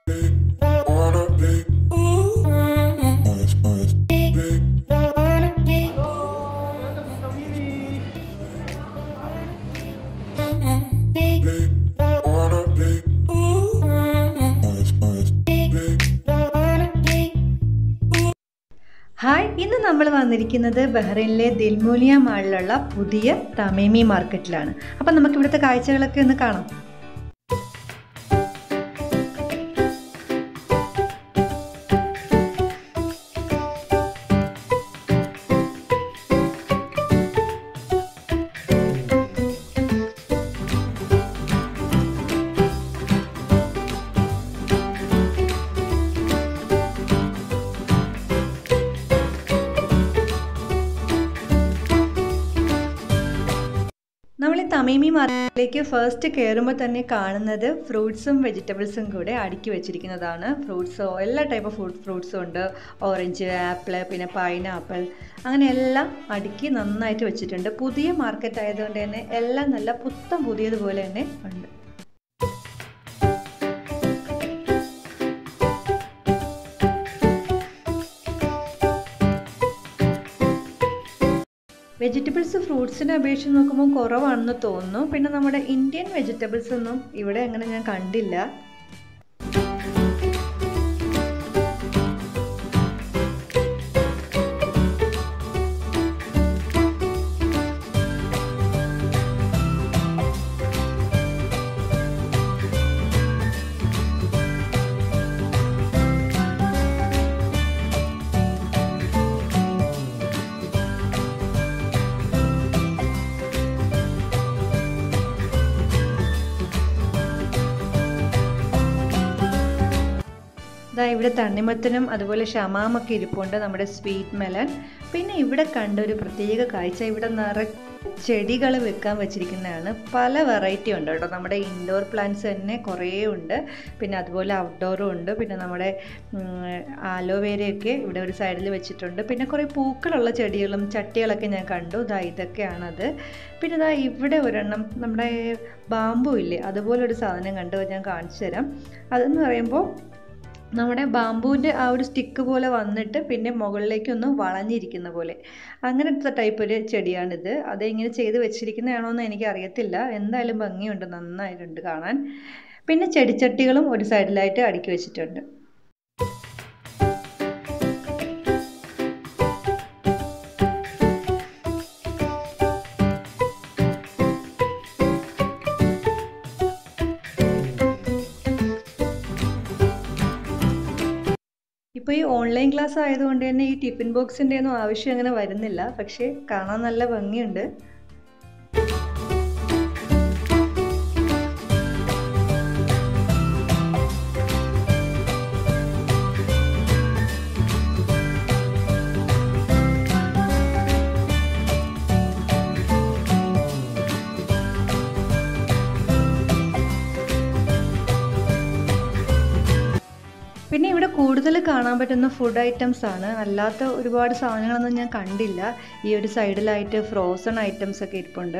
hi ഇന്ന് നമ്മൾ വന്നിരിക്കുന്നത് ബഹ്റൈനിലെ ദിൽമൂലിയ മാളിലുള്ള പുതിയ തമേമി മാർക്കറ്റിലാണ് അപ്പം നമുക്ക് ഇവിടുത്തെ കാഴ്ചകളൊക്കെ ഒന്ന് കാണാം നമ്മൾ ഈ തമീമി മാർക്കറ്റിലേക്ക് ഫസ്റ്റ് കയറുമ്പോൾ തന്നെ കാണുന്നത് ഫ്രൂട്ട്സും വെജിറ്റബിൾസും കൂടെ അടുക്കി വെച്ചിരിക്കുന്നതാണ് ഫ്രൂട്ട്സോ എല്ലാ ടൈപ്പ് ഓഫ് ഫ്രൂട്ട് ഫ്രൂട്ട്സും ഉണ്ട് ഓറഞ്ച് ആപ്പിൾ പിന്നെ പൈനാപ്പിൾ അങ്ങനെ എല്ലാം അടുക്കി നന്നായിട്ട് വെച്ചിട്ടുണ്ട് പുതിയ മാർക്കറ്റ് ആയതുകൊണ്ട് തന്നെ എല്ലാം നല്ല പുത്തം പുതിയതുപോലെ തന്നെ ഉണ്ട് വെജിറ്റബിൾസ് ഫ്രൂട്ട്സിനെ അപേക്ഷിച്ച് നോക്കുമ്പോൾ കുറവാണെന്ന് തോന്നുന്നു പിന്നെ നമ്മുടെ ഇന്ത്യൻ വെജിറ്റബിൾസ് ഒന്നും ഇവിടെ അങ്ങനെ ഞാൻ കണ്ടില്ല ഇതാ ഇവിടെ തണ്ണിമത്തനും അതുപോലെ ഷമാമൊക്കെ ഇരിപ്പുണ്ട് നമ്മുടെ സ്വീറ്റ് മെലൺ പിന്നെ ഇവിടെ കണ്ട ഒരു പ്രത്യേക കാഴ്ച ഇവിടെ നിറ ചെടികൾ വെക്കാൻ വെച്ചിരിക്കുന്നതാണ് പല വെറൈറ്റി ഉണ്ട് കേട്ടോ നമ്മുടെ ഇൻഡോർ പ്ലാന്റ്സ് തന്നെ കുറേ ഉണ്ട് പിന്നെ അതുപോലെ ഔട്ട്ഡോറും ഉണ്ട് പിന്നെ നമ്മുടെ ആലോവേരയൊക്കെ ഇവിടെ ഒരു സൈഡിൽ വെച്ചിട്ടുണ്ട് പിന്നെ കുറേ പൂക്കളുള്ള ചെടികളും ചട്ടികളൊക്കെ ഞാൻ കണ്ടു ഇതാ ഇതൊക്കെയാണത് പിന്നെ ഇതാ ഇവിടെ ഒരെണ്ണം നമ്മുടെ ബാമ്പു ഇല്ലേ അതുപോലൊരു സാധനം കണ്ടു ഞാൻ കാണിച്ചു തരാം അതെന്ന് പറയുമ്പോൾ നമ്മുടെ ബാമ്പുവിൻ്റെ ആ ഒരു സ്റ്റിക്ക് പോലെ വന്നിട്ട് പിന്നെ മുകളിലേക്കൊന്ന് വളഞ്ഞിരിക്കുന്ന പോലെ അങ്ങനത്തെ ടൈപ്പ് ഒരു ചെടിയാണിത് അത് ഇങ്ങനെ ചെയ്ത് വെച്ചിരിക്കുന്നതാണോ എന്ന് എനിക്ക് അറിയത്തില്ല എന്തായാലും ഭംഗിയുണ്ട് നന്നായിട്ടുണ്ട് കാണാൻ പിന്നെ ചെടിച്ചട്ടികളും ഒരു സൈഡിലായിട്ട് അടുക്കി വെച്ചിട്ടുണ്ട് ഇപ്പോൾ ഈ ഓൺലൈൻ ക്ലാസ് ആയതുകൊണ്ട് തന്നെ ഈ ടിഫിൻ ബോക്സിൻ്റെ ഒന്നും ആവശ്യം അങ്ങനെ വരുന്നില്ല പക്ഷേ കാണാൻ നല്ല ഭംഗിയുണ്ട് പിന്നെ ഇവിടെ കൂടുതൽ കാണാൻ പറ്റുന്ന ഫുഡ് ഐറ്റംസ് ആണ് അല്ലാത്ത ഒരുപാട് സാധനങ്ങളൊന്നും ഞാൻ കണ്ടില്ല ഈ ഒരു സൈഡിലായിട്ട് ഫ്രോസൺ ഐറ്റംസ് ഒക്കെ ഇരിപ്പുണ്ട്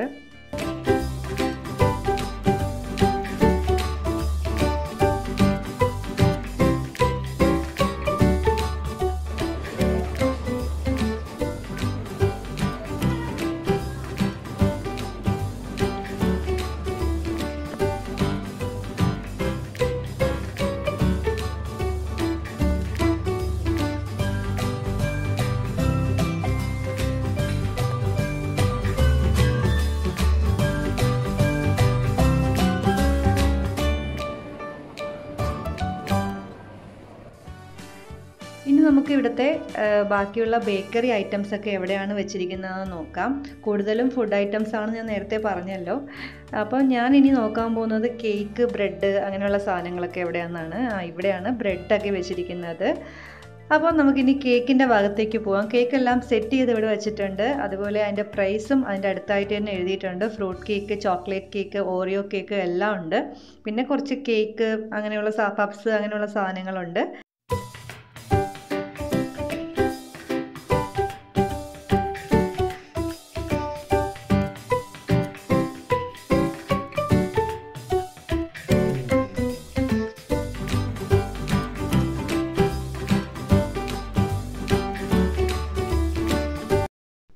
ഇനി നമുക്ക് ഇവിടുത്തെ ബാക്കിയുള്ള ബേക്കറി ഐറ്റംസ് ഒക്കെ എവിടെയാണ് വെച്ചിരിക്കുന്നതെന്ന് നോക്കാം കൂടുതലും ഫുഡ് ഐറ്റംസ് ആണ് ഞാൻ നേരത്തെ പറഞ്ഞല്ലോ അപ്പോൾ ഞാൻ ഇനി നോക്കാൻ പോകുന്നത് കേക്ക് ബ്രെഡ് അങ്ങനെയുള്ള സാധനങ്ങളൊക്കെ എവിടെയാണെന്നാണ് ആ ഇവിടെയാണ് ബ്രെഡൊക്കെ വെച്ചിരിക്കുന്നത് അപ്പോൾ നമുക്കിനി കേക്കിൻ്റെ ഭാഗത്തേക്ക് പോകാം കേക്ക് എല്ലാം സെറ്റ് ചെയ്ത് ഇവിടെ വെച്ചിട്ടുണ്ട് അതുപോലെ അതിൻ്റെ പ്രൈസും അതിൻ്റെ അടുത്തായിട്ട് തന്നെ എഴുതിയിട്ടുണ്ട് fruit cake chocolate cake Oreo cake എല്ലാം ഉണ്ട് പിന്നെ കുറച്ച് കേക്ക് അങ്ങനെയുള്ള പപ്സ് അങ്ങനെയുള്ള സാധനങ്ങളുണ്ട്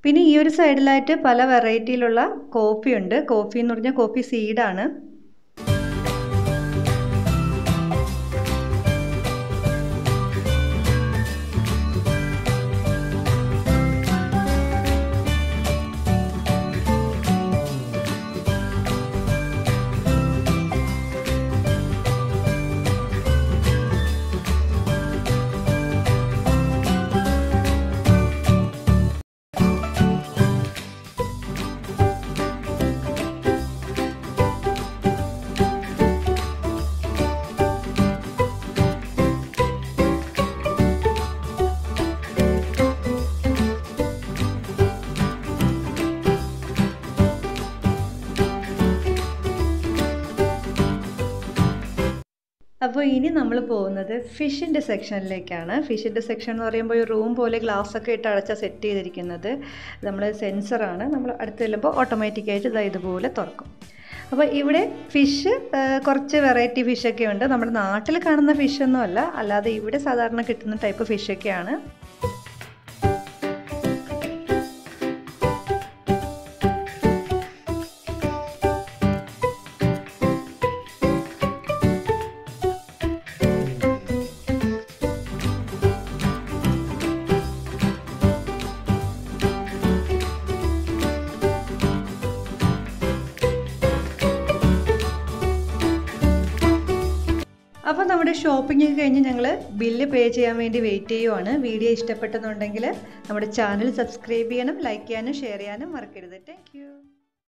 പിന്നെ ഈ ഒരു സൈഡിലായിട്ട് പല വെറൈറ്റിയിലുള്ള കോഫി ഉണ്ട് കോഫി എന്ന് പറഞ്ഞാൽ കോഫി സീഡാണ് അപ്പോൾ ഇനി നമ്മൾ പോകുന്നത് ഫിഷിൻ്റെ സെക്ഷനിലേക്കാണ് ഫിഷിൻ്റെ സെക്ഷൻ എന്ന് പറയുമ്പോൾ ഒരു റൂം പോലെ ഗ്ലാസ് ഒക്കെ ഇട്ട് അടച്ച സെറ്റ് ചെയ്തിരിക്കുന്നത് നമ്മൾ സെൻസറാണ് നമ്മൾ അടുത്ത് ചെല്ലുമ്പോൾ ഓട്ടോമാറ്റിക്കായിട്ട് ഇതാ ഇതുപോലെ തുറക്കും അപ്പോൾ ഇവിടെ ഫിഷ് കുറച്ച് വെറൈറ്റി ഫിഷൊക്കെ ഉണ്ട് നമ്മുടെ നാട്ടിൽ കാണുന്ന ഫിഷൊന്നും അല്ല അല്ലാതെ ഇവിടെ സാധാരണ കിട്ടുന്ന ടൈപ്പ് ഫിഷൊക്കെയാണ് അപ്പോൾ നമ്മുടെ ഷോപ്പിംഗ് ഒക്കെ കഴിഞ്ഞ് ഞങ്ങൾ ബില്ല് പേ ചെയ്യാൻ വേണ്ടി വെയിറ്റ് ചെയ്യുവാണ് വീഡിയോ ഇഷ്ടപ്പെട്ടെന്നുണ്ടെങ്കിൽ നമ്മുടെ ചാനൽ സബ്സ്ക്രൈബ് ചെയ്യണം ലൈക്ക് ചെയ്യാനും ഷെയർ ചെയ്യാനും മറക്കരുത് താങ്ക്